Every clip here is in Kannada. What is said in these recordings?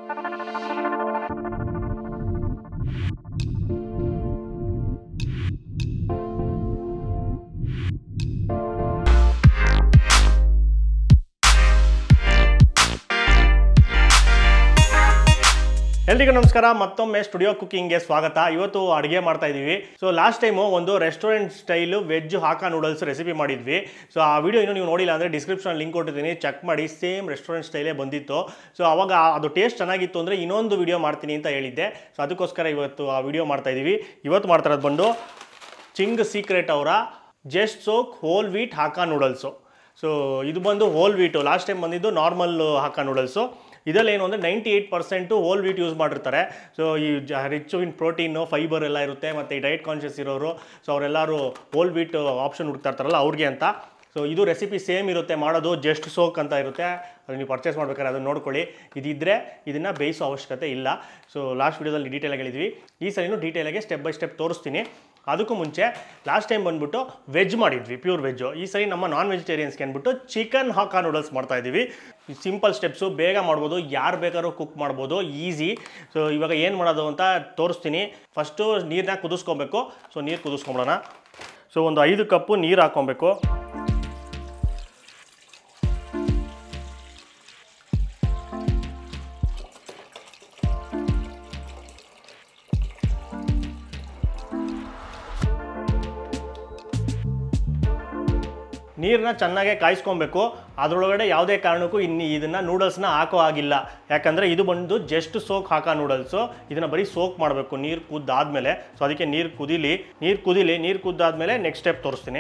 ಎಲ್ರಿಗೂ ನಮಸ್ಕಾರ ಮತ್ತೊಮ್ಮೆ ಸ್ಟುಡಿಯೋ ಕುಕಿಂಗ್ಗೆ ಸ್ವಾಗತ ಇವತ್ತು ಅಡುಗೆ ಮಾಡ್ತಾ ಇದ್ದೀವಿ ಸೊ ಲಾಸ್ಟ್ ಟೈಮು ಒಂದು restaurant style veg hakka noodles recipe ಮಾಡಿದ್ವಿ ಸೊ ಆ ವಿಡಿಯೋ ಇನ್ನೂ ನೀವು ನೋಡಿಲ್ಲ ಅಂದರೆ ಡಿಸ್ಕ್ರಿಪ್ಷನ್ ಲಿಂಕ್ ಕೊಟ್ಟಿದ್ದೀನಿ ಚೆಕ್ ಮಾಡಿ ಸೇಮ್ ರೆಸ್ಟೋರೆಂಟ್ ಸ್ಟೈಲೇ ಬಂದಿತ್ತು ಸೊ ಅವಾಗ ಅದು ಟೇಸ್ಟ್ ಚೆನ್ನಾಗಿತ್ತು ಅಂದರೆ ಇನ್ನೊಂದು ವಿಡಿಯೋ ಮಾಡ್ತೀನಿ ಅಂತ ಹೇಳಿದ್ದೆ ಸೊ ಅದಕ್ಕೋಸ್ಕರ ಇವತ್ತು ಆ ವಿಡಿಯೋ ಮಾಡ್ತಾ ಇದ್ದೀವಿ ಇವತ್ತು ಮಾಡ್ತಾ ಇರೋದು ಬಂದು ಚಿಂಗ್ ಸೀಕ್ರೆಟ್ ಅವರ just soak whole wheat hakka noodles so ಇದು ಬಂದು ಹೋಲ್ ವೀಟು ಲಾಸ್ಟ್ ಟೈಮ್ ಬಂದಿದ್ದು ನಾರ್ಮಲ್ ಹಾಕಾ ನೂಡಲ್ಸು ಇದರಲ್ಲಿ ಏನು ಅಂದರೆ ninety eight percent whole wheat use ಮಾಡಿರ್ತಾರೆ ಸೊ ಈ ಜ ರಿಚ್ ಇನ್ ಪ್ರೋಟೀನು ಫೈಬರ್ ಎಲ್ಲ ಇರುತ್ತೆ ಮತ್ತು ಈ ಡಯಟ್ ಕಾನ್ಷಿಯಸ್ ಇರೋರು ಸೊ ಅವರೆಲ್ಲರೂ ಹೋಲ್ ವೀಟ್ ಆಪ್ಷನ್ ಹುಡುಕ್ತಾ ಇರ್ತಾರಲ್ಲ ಅವ್ರಿಗೆ ಅಂತ ಸೊ ಇದು ರೆಸಿಪಿ ಸೇಮ್ ಇರುತ್ತೆ ಮಾಡೋದು ಜಸ್ಟ್ ಸೋಕ್ ಅಂತ ಇರುತ್ತೆ ಅದು ನೀವು ಪರ್ಚೇಸ್ ಮಾಡ್ಬೇಕಾದ್ರೆ ಅದನ್ನು ನೋಡ್ಕೊಳ್ಳಿ ಇದಿದ್ದರೆ ಇದನ್ನು ಬೇಯಿಸೋ ಅವಶ್ಯಕತೆ ಇಲ್ಲ ಸೊ ಲಾಸ್ಟ್ ವೀಡಿಯೋದಲ್ಲಿ ಡೀಟೇಲಾಗಿ ಹೇಳಿದ್ವಿ ಈ ಸಲಿನೂ ಡೀಟೇಲಾಗಿ ಸ್ಟೆಪ್ ಬೈ ಸ್ಟೆಪ್ ತೋರಿಸ್ತೀನಿ ಅದಕ್ಕೂ ಮುಂಚೆ ಲಾಸ್ಟ್ ಟೈಮ್ ಬಂದ್ಬಿಟ್ಟು ವೆಜ್ ಮಾಡಿದ್ವಿ ಪ್ಯೂರ್ ವೆಜ್ಜು ಈ ಸರಿ ನಮ್ಮ ನಾನ್ ವೆಜಿಟೇರಿಯನ್ಸ್ಗೆ ಅಂದ್ಬಿಟ್ಟು ಚಿಕನ್ ಹಾಕಾ ನೂಡಲ್ಸ್ ಮಾಡ್ತಾ ಇದ್ದೀವಿ ಸಿಂಪಲ್ ಸ್ಟೆಪ್ಸು ಬೇಗ ಮಾಡ್ಬೋದು ಯಾರು ಬೇಕಾದ್ರೂ ಕುಕ್ ಮಾಡ್ಬೋದು ಈಸಿ ಸೊ ಇವಾಗ ಏನು ಮಾಡೋದು ಅಂತ ತೋರಿಸ್ತೀನಿ ಫಸ್ಟು ನೀರನ್ನ ಕುದಿಸ್ಕೊಬೇಕು ಸೊ ನೀರು ಕುದಿಸ್ಕೊಂಬಿಡೋಣ ಸೊ ಒಂದು ಐದು ಕಪ್ಪು ನೀರು ಹಾಕ್ಕೊಬೇಕು ನೀರನ್ನ ಚೆನ್ನಾಗೆ ಕಾಯಿಸ್ಕೊಬೇಕು ಅದರೊಳಗಡೆ ಯಾವುದೇ ಕಾರಣಕ್ಕೂ ಇನ್ನು ಇದನ್ನು ನೂಡಲ್ಸ್ನ ಹಾಕೋ ಆಗಿಲ್ಲ ಯಾಕಂದರೆ ಇದು ಬಂದು ಜಸ್ಟ್ ಸೋಕ್ ಹಾಕೋ ನೂಡಲ್ಸು ಇದನ್ನು ಬರೀ ಸೋಕ್ ಮಾಡಬೇಕು ನೀರು ಕುದ್ದಾದ್ಮೇಲೆ ಸೊ ಅದಕ್ಕೆ ನೀರು ಕುದಿಲಿ ನೀರು ಕುದಿಲಿ ನೀರು ಕುದ್ದಾದ್ಮೇಲೆ ನೆಕ್ಸ್ಟ್ ಸ್ಟೆಪ್ ತೋರಿಸ್ತೀನಿ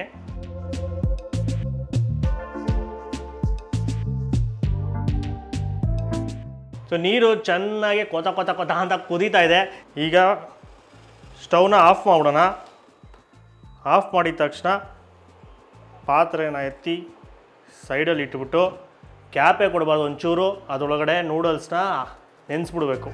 ಸೊ ನೀರು ಚೆನ್ನಾಗಿ ಕೊತ ಕೊತ ಕೊತ ಅಂತ ಕುದೀತಾ ಇದೆ ಈಗ ಸ್ಟವ್ನ ಆಫ್ ಮಾಡೋಣ ಆಫ್ ಮಾಡಿದ ತಕ್ಷಣ ಪಾತ್ರೆನ ಎತ್ತಿ ಸೈಡಲ್ಲಿ ಇಟ್ಬಿಟ್ಟು ಕ್ಯಾಪೆ ಕೊಡಬಾರ್ದು ಒಂಚೂರು ಅದರೊಳಗಡೆ ನೂಡಲ್ಸ್ನ ನೆನೆಸ್ಬಿಡ್ಬೇಕು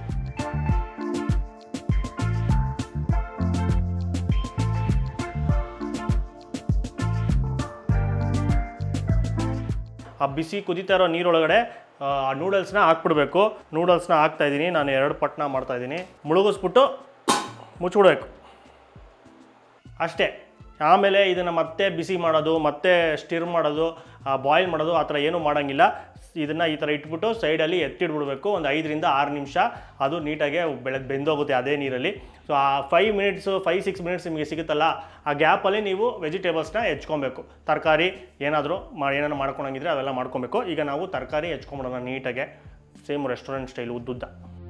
ಆ ಬಿಸಿ ಕುದೀತಾ ಇರೋ ನೀರೊಳಗಡೆ ಆ ನೂಡಲ್ಸ್ನ ಹಾಕ್ಬಿಡ್ಬೇಕು ನೂಡಲ್ಸ್ನ ಹಾಕ್ತಾ ಇದ್ದೀನಿ ನಾನು ಎರಡು ಪಟ್ನ ಮಾಡ್ತಾ ಇದ್ದೀನಿ ಮುಳುಗಿಸ್ಬಿಟ್ಟು ಮುಚ್ಚಿಬಿಡ್ಬೇಕು ಅಷ್ಟೇ ಆಮೇಲೆ ಇದನ್ನು ಮತ್ತೆ ಬಿಸಿ ಮಾಡೋದು ಮತ್ತೆ ಸ್ಟಿರ್ ಮಾಡೋದು ಬಾಯ್ಲ್ ಮಾಡೋದು ಆ ಥರ ಏನೂ ಮಾಡೋಂಗಿಲ್ಲ ಇದನ್ನು ಈ ಥರ ಇಟ್ಬಿಟ್ಟು ಸೈಡಲ್ಲಿ ಎತ್ತಿಡ್ಬಿಡ್ಬೇಕು ಒಂದು ಐದರಿಂದ ಆರು ನಿಮಿಷ ಅದು ನೀಟಾಗಿ ಬೆಳಗ್ಗೆ ಬೆಂದೋಗುತ್ತೆ ಅದೇ ನೀರಲ್ಲಿ ಸೊ ಆ five minutes five six minutes ನಿಮಗೆ ಸಿಗುತ್ತಲ್ಲ ಆ ಗ್ಯಾಪಲ್ಲಿ ನೀವು ವೆಜಿಟೇಬಲ್ಸ್ನ ಹೆಚ್ಕೊಬೇಕು ತರಕಾರಿ ಏನಾದರೂ ಮಾ ಏನಾದ್ರು ಮಾಡ್ಕೊಳಂಗಿದ್ರೆ ಅವೆಲ್ಲ ಮಾಡ್ಕೊಬೇಕು ಈಗ ನಾವು ತರಕಾರಿ ಹೆಚ್ಕೊಂಬಿಡೋಣ ನೀಟಾಗೆ ಸೇಮ್ ರೆಸ್ಟೋರೆಂಟ್ ಸ್ಟೈಲ್ ಉದ್ದುದ್ದ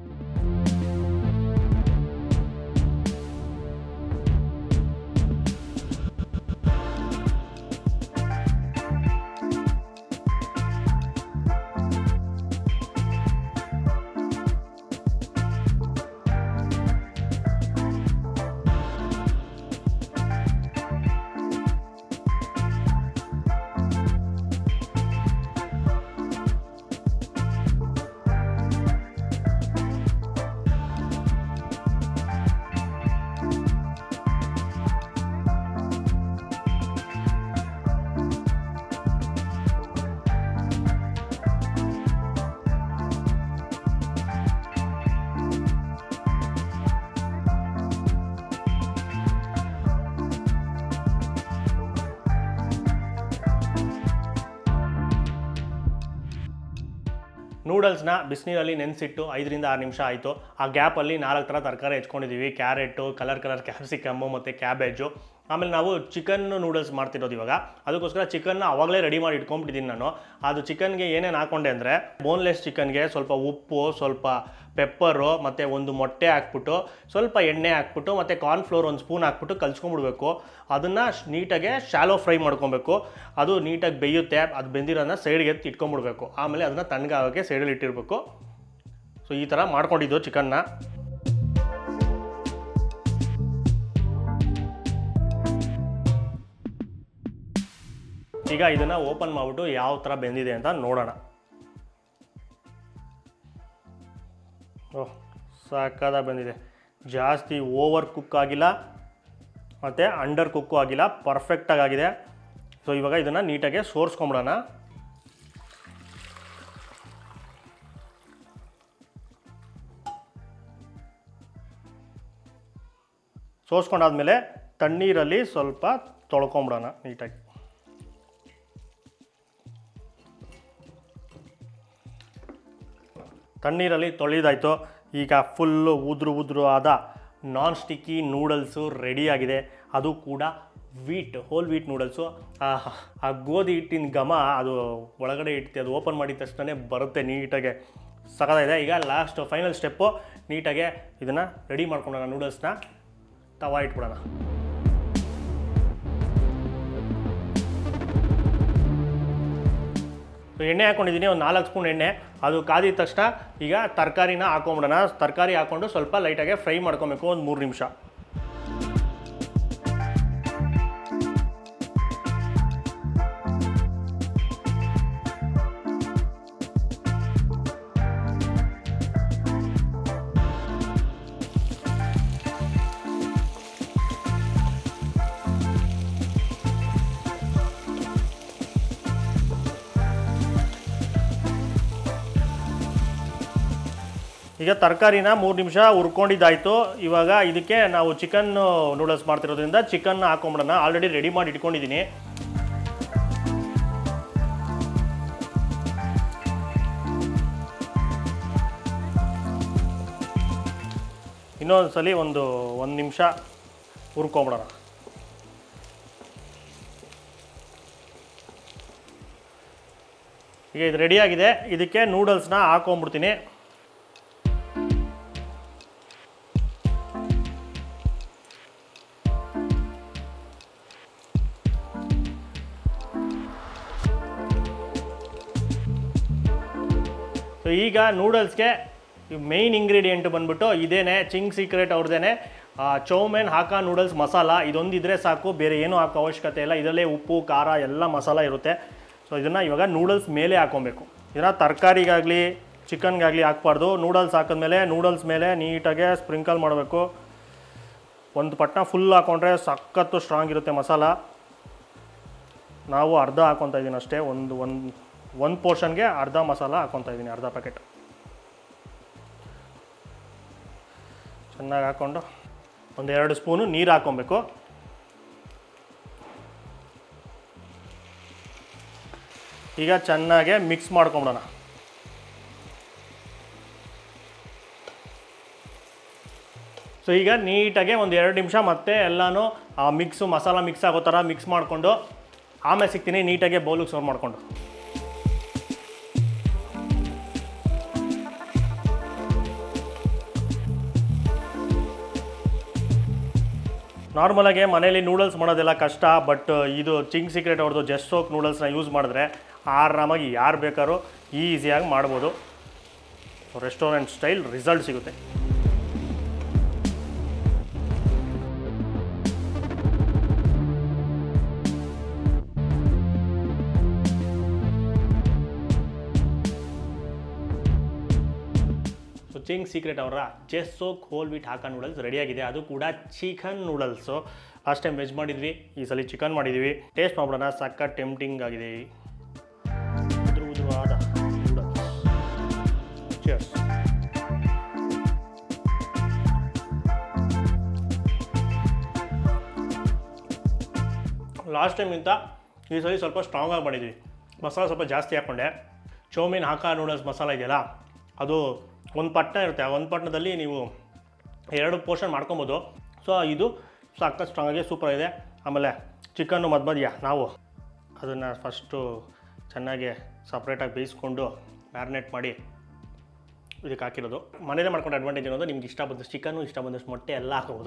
ನೂಡಲ್ಸ್ನ ಬಿಸಿನೀರಲ್ಲಿ ನೆನೆಸಿಟ್ಟು ಐದರಿಂದ ಆರು ನಿಮಿಷ ಆಯಿತು ಆ ಗ್ಯಾಪಲ್ಲಿ ನಾಲ್ಕು ಥರ ತರಕಾರಿ ಹೆಚ್ಕೊಂಡಿದ್ದೀವಿ ಕ್ಯಾರೆಟು ಕಲರ್ ಕಲರ್ ಕ್ಯಾಪ್ಸಿಕಮ್ಮು ಮತ್ತು ಕ್ಯಾಬೇಜು ಆಮೇಲೆ ನಾವು ಚಿಕನ್ ನೂಡಲ್ಸ್ ಮಾಡ್ತಿರೋದು ಇವಾಗ ಅದಕ್ಕೋಸ್ಕರ ಚಿಕನ್ನ ಅವಾಗಲೇ ರೆಡಿ ಮಾಡಿ ಇಟ್ಕೊಂಡ್ಬಿಟ್ಟಿದ್ದೀನಿ ನಾನು ಅದು ಚಿಕನ್ಗೆ ಏನೇನು ಹಾಕೊಂಡೆ ಅಂದರೆ ಬೋನ್ಲೆಸ್ ಚಿಕನ್ಗೆ ಸ್ವಲ್ಪ ಉಪ್ಪು ಸ್ವಲ್ಪ ಪೆಪ್ಪರು ಮತ್ತು ಒಂದು ಮೊಟ್ಟೆ ಹಾಕ್ಬಿಟ್ಟು ಸ್ವಲ್ಪ ಎಣ್ಣೆ ಹಾಕ್ಬಿಟ್ಟು ಮತ್ತು ಕಾರ್ನ್ಫ್ಲೋರ್ ಒಂದು ಸ್ಪೂನ್ ಹಾಕ್ಬಿಟ್ಟು ಕಲ್ಸ್ಕೊಂಡ್ಬಿಡ್ಬೇಕು ಅದನ್ನು ನೀಟಾಗೆ ಶಾಲೋ ಫ್ರೈ ಮಾಡ್ಕೊಬೇಕು ಅದು ನೀಟಾಗಿ ಬೇಯುತ್ತೆ ಅದು ಬೆಂದಿರೋದನ್ನ ಸೈಡ್ಗೆ ಎತ್ತಿ ಇಟ್ಕೊಂಡ್ಬಿಡ್ಬೇಕು ಆಮೇಲೆ ಅದನ್ನು ತಣ್ಣಗಾಗೋಕ್ಕೆ ಸೈಡಲ್ಲಿ ಇಟ್ಟಿರಬೇಕು ಸೊ ಈ ಥರ ಮಾಡ್ಕೊಂಡಿದ್ದು ಚಿಕನ್ನ ಈಗ ಇದನ್ನು ಓಪನ್ ಮಾಡಿಬಿಟ್ಟು ಯಾವ ಥರ ಬೆಂದಿದೆ ಅಂತ ನೋಡೋಣ ಓಹ್ ಸಾಕಾದ ಬಂದಿದೆ ಜಾಸ್ತಿ ಓವರ್ ಕುಕ್ ಆಗಿಲ್ಲ ಮತ್ತು ಅಂಡರ್ ಕುಕ್ಕು ಆಗಿಲ್ಲ ಪರ್ಫೆಕ್ಟಾಗಿ ಆಗಿದೆ ಸೊ ಇವಾಗ ಇದನ್ನು ನೀಟಾಗಿ ಸೋರಿಸ್ಕೊಂಬಿಡೋಣ ಸೋಸ್ಕೊಂಡಾದ್ಮೇಲೆ ತಣ್ಣೀರಲ್ಲಿ ಸ್ವಲ್ಪ ತೊಳ್ಕೊಂಬಿಡೋಣ ನೀಟಾಗಿ ತಣ್ಣೀರಲ್ಲಿ ತೊಳೆದಾಯ್ತು ಈಗ ಫುಲ್ಲು ಉದುರು ಉದುರು ಆದ ನಾನ್ ಸ್ಟಿಕ್ಕಿ ನೂಡಲ್ಸು ರೆಡಿಯಾಗಿದೆ ಅದು ಕೂಡ ವೀಟ್ ಹೋಲ್ ವೀಟ್ ನೂಡಲ್ಸು ಆ ಗೋಧಿ ಹಿಟ್ಟಿನ ಘಮ ಅದು ಒಳಗಡೆ ಇಟ್ಟು ಅದು ಓಪನ್ ಮಾಡಿದ ತಕ್ಷಣ ಬರುತ್ತೆ ನೀಟಾಗೆ ಸಖತ್ತಾಗಿದೆ ಈಗ ಲಾಸ್ಟ್ ಫೈನಲ್ ಸ್ಟೆಪ್ಪು ನೀಟಾಗೆ ಇದನ್ನು ರೆಡಿ ಮಾಡ್ಕೊಳ್ಳೋಣ ನೂಡಲ್ಸ್ನ ತವಾ ಇಟ್ಬಿಡೋಣ ಸೊ ಎಣ್ಣೆ ಹಾಕೊಂಡಿದ್ದೀನಿ ಒಂದು ನಾಲ್ಕು ಸ್ಪೂನ್ ಎಣ್ಣೆ ಅದು ಕಾದಿದ ತಕ್ಷಣ ಈಗ ತರಕಾರಿನ ಹಾಕೊಂಬಿಡೋಣ ತರಕಾರಿ ಹಾಕ್ಕೊಂಡು ಸ್ವಲ್ಪ ಲೈಟಾಗೆ ಫ್ರೈ ಮಾಡ್ಕೊಬೇಕು ಒಂದು ಮೂರು ನಿಮಿಷ ಈಗ ತರಕಾರಿನ ಮೂರು ನಿಮಿಷ ಹುರ್ಕೊಂಡಿದ್ದಾಯ್ತು ಇವಾಗ ಇದಕ್ಕೆ ನಾವು ಚಿಕನ್ ನೂಡಲ್ಸ್ ಮಾಡ್ತಿರೋದ್ರಿಂದ ಚಿಕನ್ ಹಾಕೊಂಬಿಡೋಣ ಆಲ್ರೆಡಿ ರೆಡಿ ಮಾಡಿ ಇಟ್ಕೊಂಡಿದ್ದೀನಿ ಇನ್ನೊಂದು ಸಲ ಒಂದು ಒಂದು ನಿಮಿಷ ಹುರ್ಕೊಂಬಿಡೋಣ ಈಗ ಇದು ರೆಡಿಯಾಗಿದೆ ಇದಕ್ಕೆ ನೂಡಲ್ಸ್ನ ಹಾಕೊಂಬಿಡ್ತೀನಿ ಸೊ ಈಗ ನೂಡಲ್ಸ್ಗೆ ಮೇಯ್ನ್ ಇಂಗ್ರೀಡಿಯೆಂಟ್ ಬಂದ್ಬಿಟ್ಟು ಇದೇನೆ ಚಿಂಗ್ ಸೀಕ್ರೆಟ್ ಅವ್ರದ್ದೇನೆ ಚೌಮೆನ್ ಹಾಕಾ ನೂಡಲ್ಸ್ ಮಸಾಲ ಇದೊಂದಿದ್ರೆ ಸಾಕು ಬೇರೆ ಏನೂ ಹಾಕೋ ಅವಶ್ಯಕತೆ ಇಲ್ಲ ಇದರಲ್ಲೇ ಉಪ್ಪು ಖಾರ ಎಲ್ಲ ಮಸಾಲ ಇರುತ್ತೆ ಸೊ ಇದನ್ನು ಇವಾಗ ನೂಡಲ್ಸ್ ಮೇಲೆ ಹಾಕೊಬೇಕು ಇದನ್ನು ತರಕಾರಿಗಾಗಲಿ ಚಿಕನ್ಗಾಗಲಿ ಹಾಕ್ಬಾರ್ದು ನೂಡಲ್ಸ್ ಹಾಕಿದ್ಮೇಲೆ ನೂಡಲ್ಸ್ ಮೇಲೆ ನೀಟಾಗೆ ಸ್ಪ್ರಿಂಕಲ್ ಮಾಡಬೇಕು ಒಂದು ಪಟ್ನ ಫುಲ್ ಹಾಕೊಂಡ್ರೆ ಸಖತ್ತು ಸ್ಟ್ರಾಂಗ್ ಇರುತ್ತೆ ಮಸಾಲ ನಾವು ಅರ್ಧ ಹಾಕೊತಾ ಇದ್ದೀನಿ ಅಷ್ಟೇ ಒಂದು ಒಂದು ಒಂದು ಪೋರ್ಷನ್ಗೆ ಅರ್ಧ ಮಸಾಲ ಹಾಕೊತಾ ಇದ್ದೀನಿ ಅರ್ಧ ಪ್ಯಾಕೆಟ್ ಚೆನ್ನಾಗಿ ಹಾಕ್ಕೊಂಡು ಒಂದು ಎರಡು ಸ್ಪೂನು ನೀರು ಹಾಕ್ಕೊಬೇಕು ಈಗ ಚೆನ್ನಾಗೆ ಮಿಕ್ಸ್ ಮಾಡ್ಕೊಂಬಿಡೋಣ ಸೊ ಈಗ ನೀಟಾಗೆ ಒಂದು ಎರಡು ನಿಮಿಷ ಮತ್ತೆ ಎಲ್ಲನೂ ಆ ಮಿಕ್ಸು ಮಸಾಲ ಮಿಕ್ಸ್ ಆಗೋ ಥರ ಮಿಕ್ಸ್ ಮಾಡಿಕೊಂಡು ಆಮೇಲೆ ಸಿಗ್ತೀನಿ ನೀಟಾಗೆ ಬೌಲಿಗೆ ಸರ್ವ್ ಮಾಡಿಕೊಂಡು ನಾರ್ಮಲಾಗಿ ಮನೇಲಿ ನೂಡಲ್ಸ್ ಮಾಡೋದೆಲ್ಲ ಕಷ್ಟ ಬಟ್ ಇದು ಚಿಂಗ್ ಸೀಕ್ರೆಟ್ ಅವ್ರದ್ದು ಜಸ್ಟ್ ಸೋಕ್ ನೂಡಲ್ಸ್ನ ಯೂಸ್ ಮಾಡಿದ್ರೆ ಆರಾಮಾಗಿ ಯಾರು ಬೇಕಾದ್ರೂ ಈಸಿಯಾಗಿ ಮಾಡ್ಬೋದು ರೆಸ್ಟೋರೆಂಟ್ ಸ್ಟೈಲ್ ರಿಸಲ್ಟ್ ಸಿಗುತ್ತೆ ಸೊ ಚಿಂಗ್ ಸೀಕ್ರೆಟ್ ಅವರ just soak whole wheat hakka noodles ರೆಡಿಯಾಗಿದೆ ಅದು ಕೂಡ chicken noodles last time veg ಮಾಡಿದ್ವಿ ಈ ಸಲ ಚಿಕನ್ ಮಾಡಿದ್ವಿ ಟೇಸ್ಟ್ ಮಾಡೋಣ ಸಕ್ಕ ಟೆಂಪ್ಟಿಂಗ್ ಆಗಿದೆ ಉದುರು ಉದುರುವಾದ ನೂಡಲ್ಸ್ ಚಿಯರ್ಸ್ ಲಾಸ್ಟ್ ಟೈಮ್ಗಿಂತ ಈ ಸಲ ಸ್ವಲ್ಪ ಸ್ಟ್ರಾಂಗಾಗಿ ಮಾಡಿದ್ವಿ ಮಸಾಲ ಸ್ವಲ್ಪ ಜಾಸ್ತಿ ಹಾಕ್ಕೊಂಡೆ ಚೌಮೀನ್ ಹಾಕ ನೂಡಲ್ಸ್ ಮಸಾಲ ಇದೆಯಲ್ಲ ಅದು ಒಂದು ಪಟ್ನ ಇರುತ್ತೆ ಆ ಒಂದು ಪಟ್ನದಲ್ಲಿ ನೀವು ಎರಡು ಪೋರ್ಷನ್ ಮಾಡ್ಕೊಬೋದು ಸೊ ಇದು ಸಕ್ಕ ಸ್ಟ್ರಾಂಗಾಗಿ ಸೂಪರ್ ಇದೆ ಆಮೇಲೆ ಚಿಕನ್ನು ಮಧ್ಯ ಮಧ್ಯ ನಾವು ಅದನ್ನು ಫಸ್ಟು ಚೆನ್ನಾಗಿ ಸಪ್ರೇಟಾಗಿ ಬೇಯಿಸ್ಕೊಂಡು ಮ್ಯಾರಿನೇಟ್ ಮಾಡಿ ಇದಕ್ಕೆ ಹಾಕಿರೋದು ಮನೇಲೆ ಮಾಡ್ಕೊಂಡು ಅಡ್ವಾಂಟೇಜ್ ಅನ್ನೋದು ನಿಮ್ಗೆ ಇಷ್ಟ ಬಂದಷ್ಟು ಚಿಕನ್ನು ಇಷ್ಟ ಬಂದಷ್ಟು ಮೊಟ್ಟೆ ಎಲ್ಲ ಹಾಕೋಬೋದು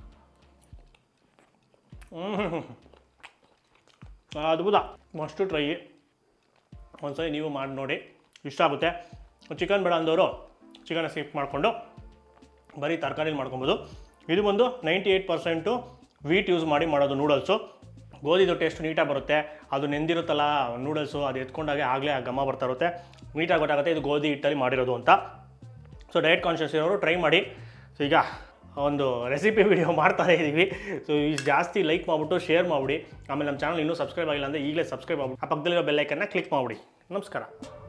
ಹ್ಞೂ ಅದ್ಭುತ ಮಸ್ಟು ಟ್ರೈ ಒಂದ್ಸರಿ ನೀವು ಮಾಡಿ ನೋಡಿ ಇಷ್ಟ ಆಗುತ್ತೆ ಚಿಕನ್ ಬೇಡ ಅಂದವರು ಚಿಕನ್ ಸ್ಕಿಪ್ ಮಾಡಿಕೊಂಡು ಬರೀ ತರಕಾರಿ ಮಾಡ್ಕೊಬೋದು ಇದು ಬಂದು ninety eight percent wheat use ಮಾಡಿ ಮಾಡೋದು ನೂಡಲ್ಸು ಗೋಧಿದು ಟೇಸ್ಟ್ ನೀಟಾಗಿ ಬರುತ್ತೆ ಅದು ನೆಂದಿರುತ್ತಲ್ಲ ನೂಡಲ್ಸು ಅದು ಎತ್ಕೊಂಡಾಗೆ ಆಗಲೇ ಆ ಘಮ ಬರ್ತಾ ಇರುತ್ತೆ ನೀಟಾಗಿ ಗೊತ್ತಾಗುತ್ತೆ ಇದು ಗೋಧಿ ಹಿಟ್ಟಲ್ಲಿ ಮಾಡಿರೋದು ಅಂತ ಸೊ ಡಯಟ್ ಕಾನ್ಷಿಯಸ್ ಇರೋರು ಟ್ರೈ ಮಾಡಿ ಸೊ ಈಗ ಒಂದು ರೆಸಿಪಿ ವಿಡಿಯೋ ಮಾಡ್ತಾನೆ ಇದ್ದೀವಿ ಸೊ ಇಷ್ಟು ಜಾಸ್ತಿ ಲೈಕ್ ಮಾಡಿಬಿಟ್ಟು ಶೇರ್ ಮಾಡಿಬಿಡಿ ಆಮೇಲೆ ನಮ್ಮ ಚಾನಲ್ ಇನ್ನೂ ಸಬ್ಸ್ಕ್ರೈಬ್ ಆಗಿಲ್ಲ ಅಂದರೆ ಈಗಲೇ ಸಬ್ಸ್ಕ್ರೈಬ್ ಮಾಡ್ಬಿಟ್ಟು ಆ ಪಕ್ಕದಲ್ಲಿರೋ ಬೆಲ್ಲೈಕನ್ನ ಕ್ಲಿಕ್ ಮಾಡಿಬಿಡಿ ನಮಸ್ಕಾರ